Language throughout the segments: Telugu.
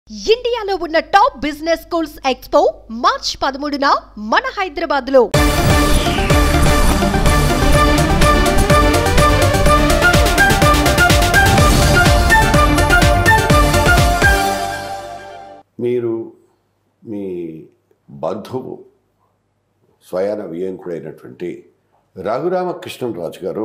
ఇండియాలో ఉన్న top business schools expo March పదమూడున మన హైదరాబాద్ లో మీరు మీ బంధువు స్వయాన వియంకుడైనటువంటి రఘురామకృష్ణరాజు గారు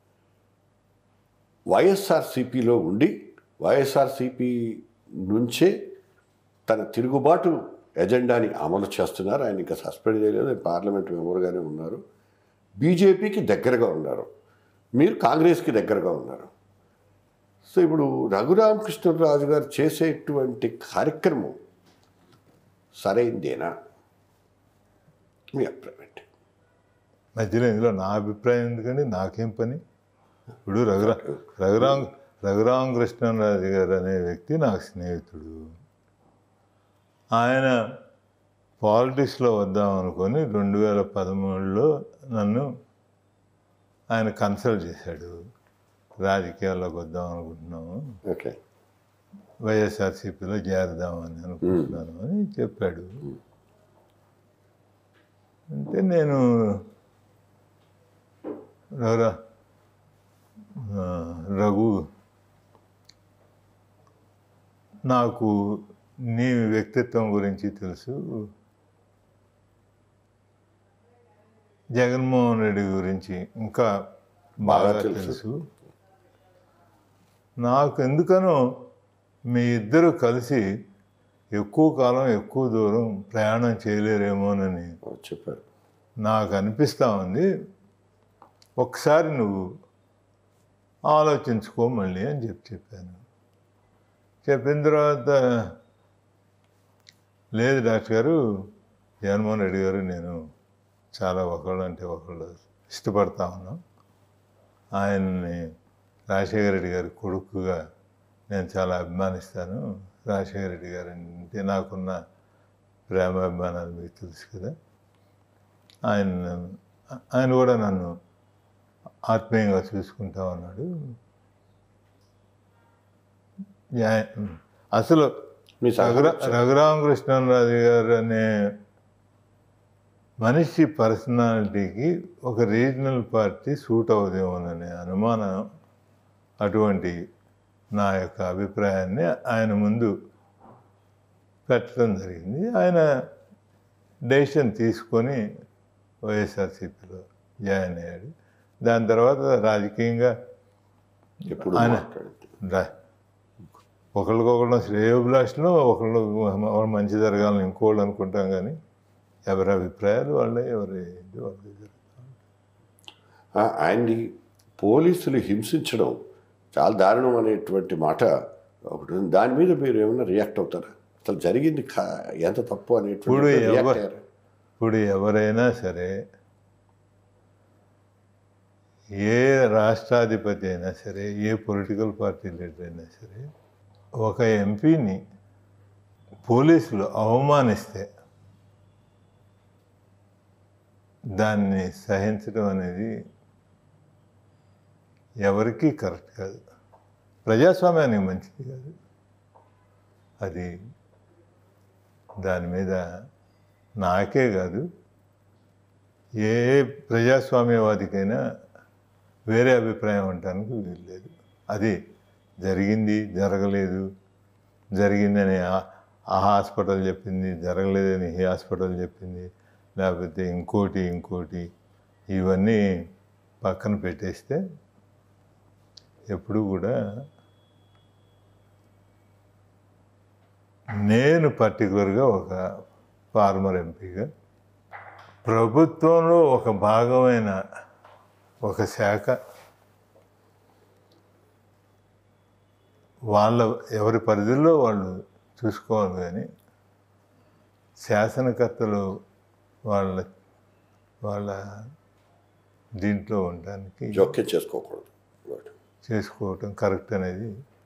వైఎస్ఆర్సిపిలో ఉండి వైఎస్ఆర్సిపి నుంచే తన తిరుగుబాటు ఎజెండాని అమలు చేస్తున్నారు ఆయన ఇంకా సస్పెండ్ చేయలేదు ఆయన పార్లమెంట్ మెంబర్గానే ఉన్నారు బీజేపీకి దగ్గరగా ఉన్నారు మీరు కాంగ్రెస్కి దగ్గరగా ఉన్నారు సో ఇప్పుడు రఘురామకృష్ణరాజు గారు చేసేటువంటి కార్యక్రమం సరైందేనా మీ అభిప్రాయం ఏంటి మధ్యలో ఇందులో నా అభిప్రాయం ఎందుకండి నాకేం పని ఇప్పుడు రఘురా రఘురాం రఘురామ కృష్ణరాజు గారు అనే వ్యక్తి నాకు స్నేహితుడు ఆయన పాలిటిక్స్లో వద్దాం అనుకొని రెండు వేల పదమూడులో నన్ను ఆయన కన్సల్ట్ చేశాడు రాజకీయాల్లోకి వద్దాం అనుకుంటున్నాము ఓకే వైఎస్ఆర్సీపీలో చేరదామని అనుకుంటున్నాను అని చెప్పాడు అంటే నేను రఘురా ఆ, రఘు నాకు నీ వ్యక్తిత్వం గురించి తెలుసు జగన్మోహన్ రెడ్డి గురించి ఇంకా బాగా బాగా తెలుసు. తెలుసు నాకు ఎందుకనో మీ ఇద్దరు కలిసి ఎక్కువ కాలం ఎక్కువ దూరం ప్రయాణం చేయలేరేమోనని ఓ, చెప్పారు నాకు అనిపిస్తూ ఉంది ఒకసారి నువ్వు ఆలోచించుకో మళ్ళీ అని చెప్పి చెప్పాను చెప్పిన తర్వాత లేదు డాక్టర్ గారు జగన్మోహన్ రెడ్డి గారు నేను చాలా ఒకళ్ళు అంటే ఒకళ్ళు ఇష్టపడతా ఉన్నాం ఆయన్ని రాజశేఖర రెడ్డి గారి కొడుకుగా నేను చాలా అభిమానిస్తాను రాజశేఖర రెడ్డి గారు అంటే నాకున్న ప్రేమ అభిమానాలు మీకు తెలుసు కదా ఆయన ఆయన కూడా నన్ను ఆత్మీయంగా చూసుకుంటా ఉన్నాడు యా- అసలు మీ రఘురా సహకారం రఘురామకృష్ణరాజు గారు అనే మనిషి పర్సనాలిటీకి ఒక రీజనల్ పార్టీ సూట్ అవుదేమోననే అనుమానం అటువంటి నా యొక్క అభిప్రాయాన్ని ఆయన ముందు పెట్టడం జరిగింది ఆయన డెసిషన్ తీసుకొని వైఎస్ఆర్సీపీలో జాయిన్ అయ్యాడు దాని తర్వాత రాజకీయంగా ఎప్పుడు ఆయన- మాట్లాడింది రా- ఒకరికొకళ్ళు శ్రేయోభిలాషులు ఒకళ్ళు ఒకళ్ళు మంచి జరగాలని ఇంకోళ్ళు అనుకుంటాం కానీ ఎవరి అభిప్రాయాలు వాళ్ళే ఎవరి ఇది వాళ్ళే జరుగుతాయి. ఆ, ఆయన్ని పోలీసులు హింసించడం చాలా దారుణం అనేటువంటి మాట ఒకటి ఉంది. దాని మీద మీరు ఏమైనా రియాక్ట్ అవుతారా అసలు జరిగింది కా- ఎంత తప్పు ఇప్పుడు అనేటువంటి రియాక్ట్ ఎవ- అయ్యారా ఇప్పుడు ఎవరైనా సరే ఏ రాష్ట్రాధిపతి అయినా సరే ఏ పొలిటికల్ పార్టీ లీడర్ అయినా సరే ఒక ఎంపీని పోలీసులు అవమానిస్తే దాన్ని సహించడం అనేది ఎవరికీ కరెక్ట్ కాదు ప్రజాస్వామ్యానికి మంచిది కాదు అది దాని మీద నాకే కాదు ఏ ప్రజాస్వామ్యవాదికైనా వేరే అభిప్రాయం ఉండటానికి వీల్లేదు అది జరిగింది జరగలేదు జరిగిందని ఆ- ఆ హాస్పిటల్ చెప్పింది జరగలేదని ఈ హాస్పిటల్ చెప్పింది లేకపోతే ఇంకోటి ఇంకోటి ఇవన్నీ పక్కన పెట్టేస్తే ఎప్పుడు కూడా నేను పర్టికులర్గా ఒక ఫార్మర్ ఎంపీగా ప్రభుత్వంలో ఒక భాగమైన ఒక శాఖ వాళ్ళ ఎవరి పరిధిలో వాళ్ళు చూసుకోవాలి కానీ శాసనకర్తలు వాళ్ళ వాళ్ళ దీంట్లో ఉండడానికి జోక్యం చేసుకోకూడదు చేసుకోవటం కరెక్ట్ అనేది